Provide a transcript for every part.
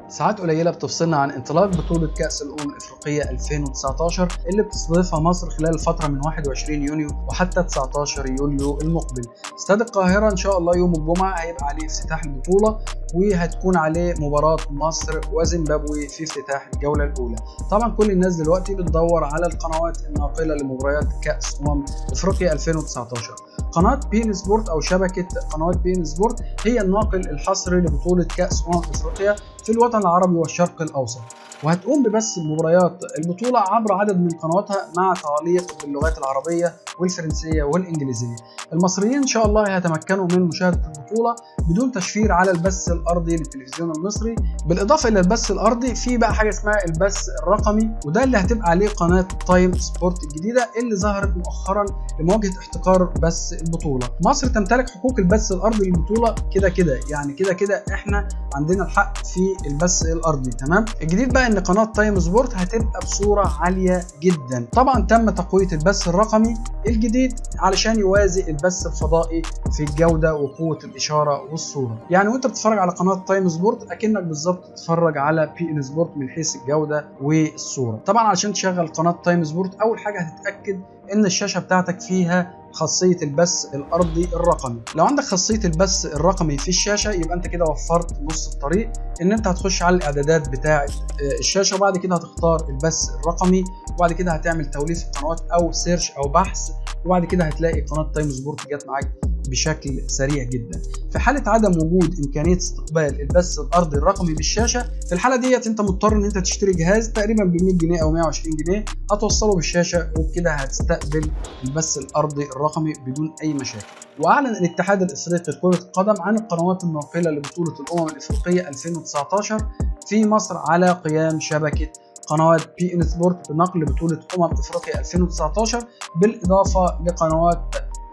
ساعات قليلة بتفصلنا عن انطلاق بطولة كأس الأمم الإفريقية 2019 اللي بتستضيفها مصر خلال الفترة من 21 يونيو وحتى 19 يوليو المقبل. استاد القاهرة إن شاء الله يوم الجمعة هيبقى عليه افتتاح البطولة وهتكون عليه مباراة مصر وزيمبابوي في افتتاح الجولة الأولى. طبعا كل الناس دلوقتي بتدور على القنوات الناقلة لمباريات كأس أمم إفريقيا 2019. قناة بين سبورت أو شبكة قنوات بين سبورت هي الناقل الحصري لبطولة كأس أمم إفريقيا في الوطن العربي والشرق الأوسط وهتقوم ببث مباريات البطولة عبر عدد من قنواتها مع تعليق باللغات العربية والفرنسية والإنجليزية المصريين إن شاء الله هيتمكنوا من مشاهدة البطولة بدون تشفير على البث الأرضي للتلفزيون المصري بالإضافة إلى البث الأرضي في بقى حاجة اسمها البث الرقمي وده اللي هتبقى عليه قناة تايم سبورت الجديدة اللي ظهرت مؤخرا لمواجهة احتكار بث البطولة مصر تمتلك حقوق البث الأرضي للبطولة كده كده يعني كده كده احنا عندنا الحق في البث الأرضي تمام الجديد بقى ان قناه تايم سبورت هتبقى بصوره عاليه جدا طبعا تم تقويه البث الرقمي الجديد علشان يوازي البث الفضائي في الجوده وقوه الاشاره والصوره يعني وانت بتتفرج على قناه تايم سبورت اكنك بالظبط بتتفرج على بي ان سبورت من حيث الجوده والصوره طبعا علشان تشغل قناه تايم سبورت اول حاجه هتتاكد ان الشاشه بتاعتك فيها خاصيه البث الارضي الرقمي لو عندك خاصيه البث الرقمي في الشاشه يبقى انت كده وفرت نص الطريق ان انت هتخش على الاعدادات بتاعه الشاشه وبعد كده هتختار البث الرقمي وبعد كده هتعمل توليف القنوات او سيرش او بحث وبعد كده هتلاقي قناه تايم سبورت جت معاك بشكل سريع جدا في حاله عدم وجود امكانيه استقبال البث الارضي الرقمي بالشاشه في الحاله ديت انت مضطر ان انت تشتري جهاز تقريبا ب 100 جنيه او 120 جنيه هتوصله بالشاشه وبكده هتستقبل البث الارضي الرقمي بدون اي مشاكل واعلن الاتحاد الافريقي لكره القدم عن القنوات الناقله لبطوله الامم الافريقيه 2019 في مصر على قيام شبكه قنوات بي ان سبورت بنقل بطوله امم افريقيا 2019 بالاضافه لقنوات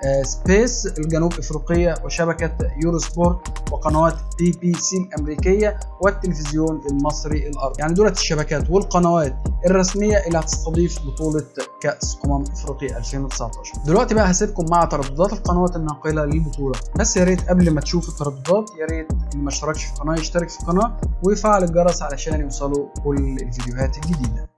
سبيس الجنوب افريقيه وشبكه يورو سبورت وقنوات بي بي سي الامريكيه والتلفزيون المصري الارضي يعني دولت الشبكات والقنوات الرسميه اللي هتستضيف بطوله كاس امم افريقيا 2019 دلوقتي بقى هسيبكم مع ترددات القنوات الناقله للبطوله بس يا ريت قبل ما تشوف الترددات يا ريت اللي ما اشتركش في القناه يشترك في القناه ويفعل الجرس علشان يوصلوا كل الفيديوهات الجديده